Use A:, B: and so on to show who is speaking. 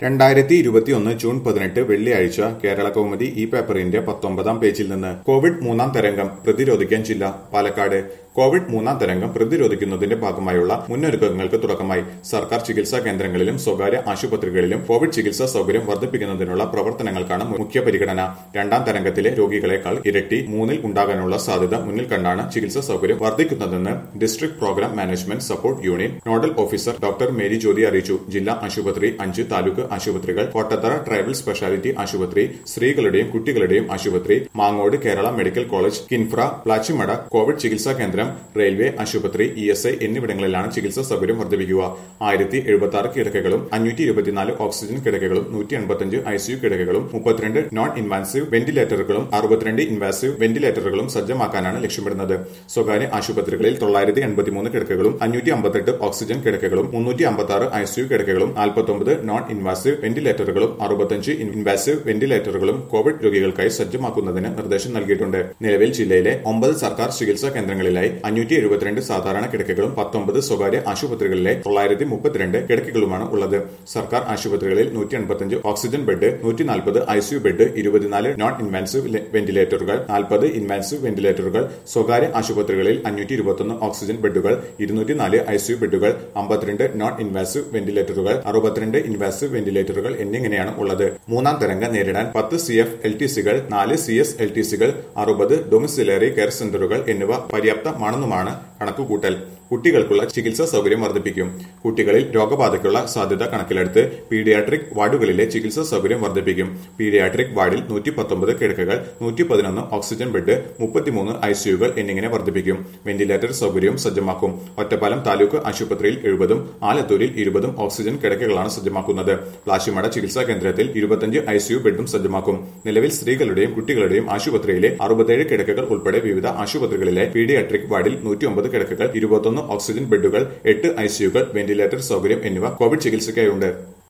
A: രണ്ടായിരത്തി ഇരുപത്തിയൊന്ന് ജൂൺ പതിനെട്ട് വെള്ളിയാഴ്ച കേരള കൗമുദി ഈ പേപ്പറിന്റെ പത്തൊമ്പതാം പേജിൽ നിന്ന് കോവിഡ് മൂന്നാം തരംഗം പ്രതിരോധിക്കാൻ ജില്ല പാലക്കാട് കോവിഡ് മൂന്നാം തരംഗം പ്രതിരോധിക്കുന്നതിന്റെ ഭാഗമായുള്ള മുന്നൊരുക്കങ്ങൾക്ക് തുടക്കമായി സർക്കാർ ചികിത്സാ കേന്ദ്രങ്ങളിലും സ്വകാര്യ ആശുപത്രികളിലും കോവിഡ് ചികിത്സാ സൗകര്യം വർദ്ധിപ്പിക്കുന്നതിനുള്ള പ്രവർത്തനങ്ങൾക്കാണ് മുഖ്യ പരിഗണന രണ്ടാം തരംഗത്തിലെ രോഗികളെക്കാൾ ഇരട്ടി മൂന്നിൽ ഉണ്ടാകാനുള്ള സാധ്യത മുന്നിൽ കണ്ടാണ് ചികിത്സാ സൗകര്യം വർദ്ധിക്കുന്നതെന്ന് district program management support union nodal officer doctor Mary Jyothi അറിയിച്ചു ജില്ലാ ആശുപത്രി അഞ്ച് താലൂക്ക് ആശുപത്രികൾ കോട്ടത്തറ ട്രൈബൽ സ്പെഷ്യാലിറ്റി ആശുപത്രി സ്ത്രീകളുടെയും കുട്ടികളുടെയും ആശുപത്രി Mangode Kerala medical college KINFRA Plachimada Covid ചികിത്സാ കേന്ദ്രം റെയിൽവേ ആശുപത്രി ഇ എസ് ഐ എന്നിവിടങ്ങളിലാണ് ചികിത്സാ സൗകര്യം വർദ്ധിപ്പിക്കുക ആയിരത്തി എഴുപത്തി ആറ് കിടക്കകളും അഞ്ഞൂറ്റി ഇരുപത്തിനാല് ഓക്സിജൻ കിടക്കകളും നൂറ്റി എൺപത്തിയഞ്ച് ഐസിയു കിടക്കകളും മുപ്പത്തിരണ്ട് നോൺ ഇൻവാൻസീവ് വെന്റിലേറ്ററുകളും അറുപത്തിരണ്ട് ഇൻവാസീവ് വെന്റിലേറ്ററുകളും സജ്ജമാക്കാനാണ് ലക്ഷ്യമിടുന്നത് സ്വകാര്യ ആശുപത്രികളിൽ തൊള്ളായിരത്തി എൺപത്തിമൂന്ന് കിടക്കകളും അഞ്ഞൂറ്റി അമ്പത്തെട്ട് ഓക്സിജൻ കിടക്കകളും മുന്നൂറ്റി അമ്പത്തി ആറ് ഐസിയു കിടക്കകളും നാൽപ്പത്തൊമ്പത് നോൺ ഇൻവാസീവ് വെന്റിലേറ്ററുകളും അറുപത്തഞ്ച് ഇൻവാസീവ് വെന്റിലേറ്ററുകളും കോവിഡ് രോഗികൾക്കായി സജ്ജമാക്കുന്നതിന് നിർദ്ദേശം നൽകിയിട്ടുണ്ട് നിലവിൽ ജില്ലയിലെ ഒമ്പത് സർക്കാർ ചികിത്സാ കേന്ദ്രങ്ങളിലായി അഞ്ഞൂറ്റി എഴുപത്തിരണ്ട് സാധാരണ കിടക്കകളും പത്തൊമ്പത് സ്വകാര്യ ആശുപത്രികളിലെ തൊള്ളായിരത്തി മുപ്പത്തിരണ്ട് കിടക്കകളുമാണ് ഉള്ളത് സർക്കാർ ആശുപത്രികളിൽ നൂറ്റി എൺപത്തിയഞ്ച് ഓക്സിജൻ ബെഡ് നൂറ്റി നാൽപ്പത് ഐസിയു ബെഡ് ഇരുപത്തിനാല് നോൺ ഇൻവാൻസീവ് വെന്റിലേറ്ററുകൾ നാൽപ്പത് ഇൻവാൻസീവ് വെന്റിലേറ്ററുകൾ സ്വകാര്യ ആശുപത്രികളിൽ അഞ്ഞൂറ്റി ഇരുപത്തൊന്ന് ഓക്സിജൻ ബെഡുകൾ ഇരുന്നൂറ്റി നാല് ഐസിയു ബെഡുകൾ അമ്പത്തിരണ്ട് നോൺ ഇൻവാസീവ് വെന്റിലേറ്ററുകൾ അറുപത്തിരണ്ട് ഇൻവാസീവ് വെന്റിലേറ്ററുകൾ എന്നിങ്ങനെയാണ് ഉള്ളത് മൂന്നാം തരംഗം നേരിടാൻ പത്ത് സി എഫ് എൽ ടി സികൾ നാല് സി എസ് എൽ ടി സികൾ അറുപത് ഡൊമിസിലറി കെയർ സെന്ററുകൾ എന്നിവ പര്യാപ്തമാണെന്നുമാണ് കണക്കുകൂട്ടൽ കുട്ടികൾക്കുള്ള ചികിത്സാ സൗകര്യം വർദ്ധിപ്പിക്കും കുട്ടികളിൽ രോഗബാധയ്ക്കുള്ള സാധ്യത കണക്കിലെടുത്ത് പീഡിയാട്രിക് വാർഡുകളിലെ ചികിത്സാ സൗകര്യം വർദ്ധിപ്പിക്കും പീഡിയാട്രിക് വാർഡിൽ നൂറ്റി പത്തൊമ്പത് കിടക്കകൾ നൂറ്റി പതിനൊന്ന് ഓക്സിജൻ ബെഡ് മുപ്പത്തിമൂന്ന് ഐസിയുകൾ എന്നിങ്ങനെ വർദ്ധിപ്പിക്കും വെന്റിലേറ്റർ സൗകര്യവും സജ്ജമാക്കും ഒറ്റപ്പാലം താലൂക്ക് ആശുപത്രിയിൽ എഴുപതും ആലത്തൂരിൽ ഇരുപതും ഓക്സിജൻ കിടക്കകളാണ് സജ്ജമാക്കുന്നത് പ്ലാശിമട ചികിത്സാ കേന്ദ്രത്തിൽ ഇരുപത്തഞ്ച് ഐസിയു ബെഡും സജ്ജമാക്കും നിലവിൽ സ്ത്രീകളുടെയും കുട്ടികളുടെയും ആശുപത്രിയിലെ അറുപത്തേഴ് കിടക്കകൾ ഉൾപ്പെടെ വിവിധ ആശുപത്രികളിലെ പീഡിയാട്രിക് വാർഡിൽ നൂറ്റിയൊമ്പത് കിടക്കകൾ ഇരുപത്തൊന്ന് ഓക്സിജൻ ബെഡുകൾ എട്ട് ഐസിയുകൾ വെന്റിലേറ്റർ സൗകര്യം എന്നിവ കോവിഡ് ചികിത്സയ്ക്കായുണ്ട്